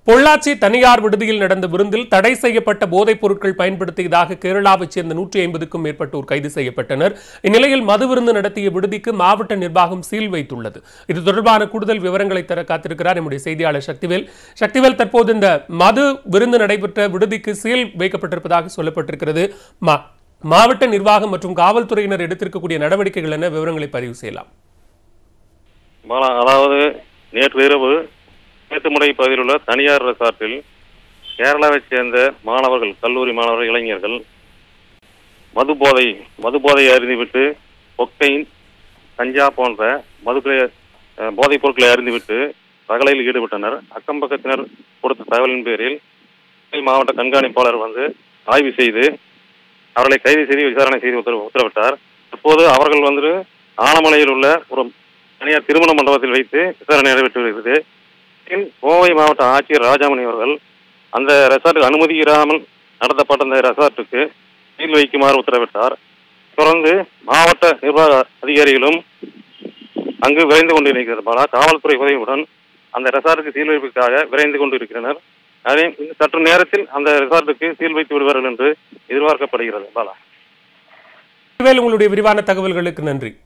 பொள்ளாச்சி தனியார் விடுதியில் நடந்த விருந்தில் தடை செய்யப்பட்ட போதைப் பொருட்கள் பயன்படுத்தியதாக கேரளாவைச் சேர்ந்த நூற்றி ஐம்பதுக்கும் மேற்பட்டோர் கைது செய்யப்பட்டனர் இந்நிலையில் மது விருந்து நடத்திய விடுதிக்கு மாவட்ட நிர்வாகம் சீல் வைத்துள்ளது இது தொடர்பான கூடுதல் விவரங்களை தர காத்திருக்கிறார் நம்முடைய செய்தியாளர் சக்திவேல் சக்திவேல் தற்போது இந்த மது விருந்து நடைபெற்ற விடுதிக்கு சீல் வைக்கப்பட்டிருப்பதாக சொல்லப்பட்டிருக்கிறது மா- மாவட்ட நிர்வாகம் மற்றும் காவல்துறையினர் எடுத்திருக்கக்கூடிய நடவடிக்கைகள் என்ன விவரங்களை பதிவு செய்யலாம் பாலா அதாவது நேற்று இரவு மேட்டுமுடை பகுதியில் உள்ள தனியார் ரெசார்ட்டில் கேரளாவைச் சேர்ந்த மாணவர்கள் கல்லூரி மாணவர்கள் இளைஞர்கள் மது போதை மது போதையை அறிந்துவிட்டு கொக்கைன் கஞ்சா போன்ற மதுக்களை அஹ், போதைப் பொருட்களை அறிந்துவிட்டு ரகளையில் ஈடுபட்டனர் அக்கம் பக்கத்தினர் கொடுத்த தகவலின் பேரில் தேனி மாவட்ட கண்காணிப்பாளர் வந்து ஆய்வு செய்து அவர்களை கைது செய்து விசாரணை செய்து உத்தரவு உத்தரவிட்டார் தற்போது அவர்கள் வந்து ஆனமலையில் உள்ள ஒரு தனியார் திருமண மண்டபத்தில் வைத்து விசாரணை நடைபெற்று வருகிறது இதில் கோவை மாவட்ட ஆட்சியர் ராஜாமணி அவர்கள் அந்த ரெசார்ட்டுக்கு அனுமதி இல்லாமல் நடத்தப்பட்ட அந்த ரெசார்ட்டுக்கு சீல் வைக்குமாறு உத்தரவிட்டார் தொடர்ந்து மாவட்ட நிர்வாக அதிகாரிகளும் அங்கு விரைந்து கொண்டிருக்கிறது பாலா காவல்துறை உதவியுடன் அந்த ரெசார்ட்டுக்கு சீல் வைப்புக்காக விரைந்து கொண்டிருக்கிறனர் அதே இன்னும் சற்று நேரத்தில் அந்த ரெசார்ட்டுக்கு சீல் வைத்து விடுவார்கள் என்று எதிர்பார்க்கப்படுகிறது பாலா சக்திவேல் உங்களுடைய விரிவான தகவல்களுக்கு நன்றி